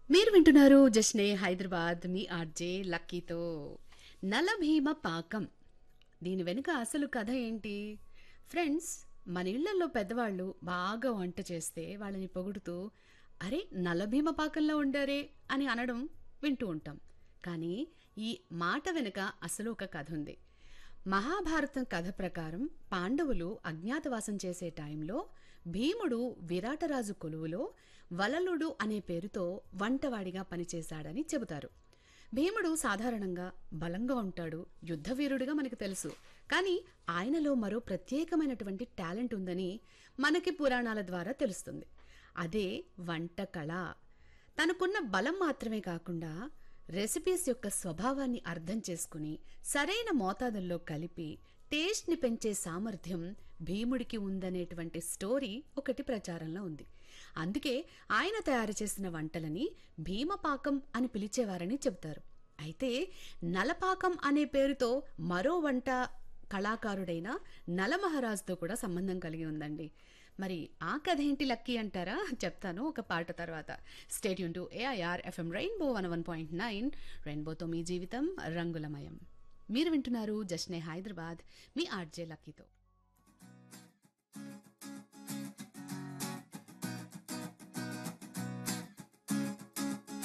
మీరు వింటున్నారు జస్నే హైదరాబాద్ మీ ఆర్జే లక్కీతో నలభీమ పాకం దీని వెనుక అసలు కథ ఏంటి ఫ్రెండ్స్ మన ఇళ్లలో పెద్దవాళ్ళు బాగా వంట చేస్తే వాళ్ళని పొగుడుతూ అరే నలభీమ పాకంలో ఉండారే అని అనడం వింటూ ఉంటాం కానీ ఈ మాట వెనుక అసలు ఒక కథ ఉంది మహాభారతం కథ ప్రకారం పాండవులు అజ్ఞాతవాసం చేసే టైంలో భీముడు విరాటరాజు కొలువులో వలలుడు అనే పేరుతో వంటవాడిగా పనిచేశాడని చెబుతారు భీముడు సాధారణంగా బలంగా ఉంటాడు యుద్ధవీరుడిగా మనకు తెలుసు కానీ ఆయనలో మరో ప్రత్యేకమైనటువంటి టాలెంట్ ఉందని మనకి పురాణాల ద్వారా తెలుస్తుంది అదే వంట కళ తనకున్న బలం మాత్రమే కాకుండా రెసిపీస్ యొక్క స్వభావాన్ని అర్థం చేసుకుని సరైన మోతాదుల్లో కలిపి టేస్ట్ని పెంచే సామర్థ్యం భీముడికి ఉందనేటువంటి స్టోరీ ఒకటి ప్రచారంలో ఉంది అందుకే ఆయన తయారు చేసిన వంటలని భీమపాకం అని పిలిచేవారని చెబుతారు అయితే నలపాకం అనే పేరుతో మరో వంట కళాకారుడైన నలమహారాజుతో కూడా సంబంధం కలిగి ఉందండి మరి ఆ కథ ఏంటి లక్కీ అంటారా చెప్తాను ఒక పాట తర్వాత stay tune to AIR FM rainbow one one point nine రెయిన్బోతో మీ జీవితం రంగులమయం మీరు వింటున్నారు జస్నే హైదరాబాద్ మీ ఆర్జే లక్కీతో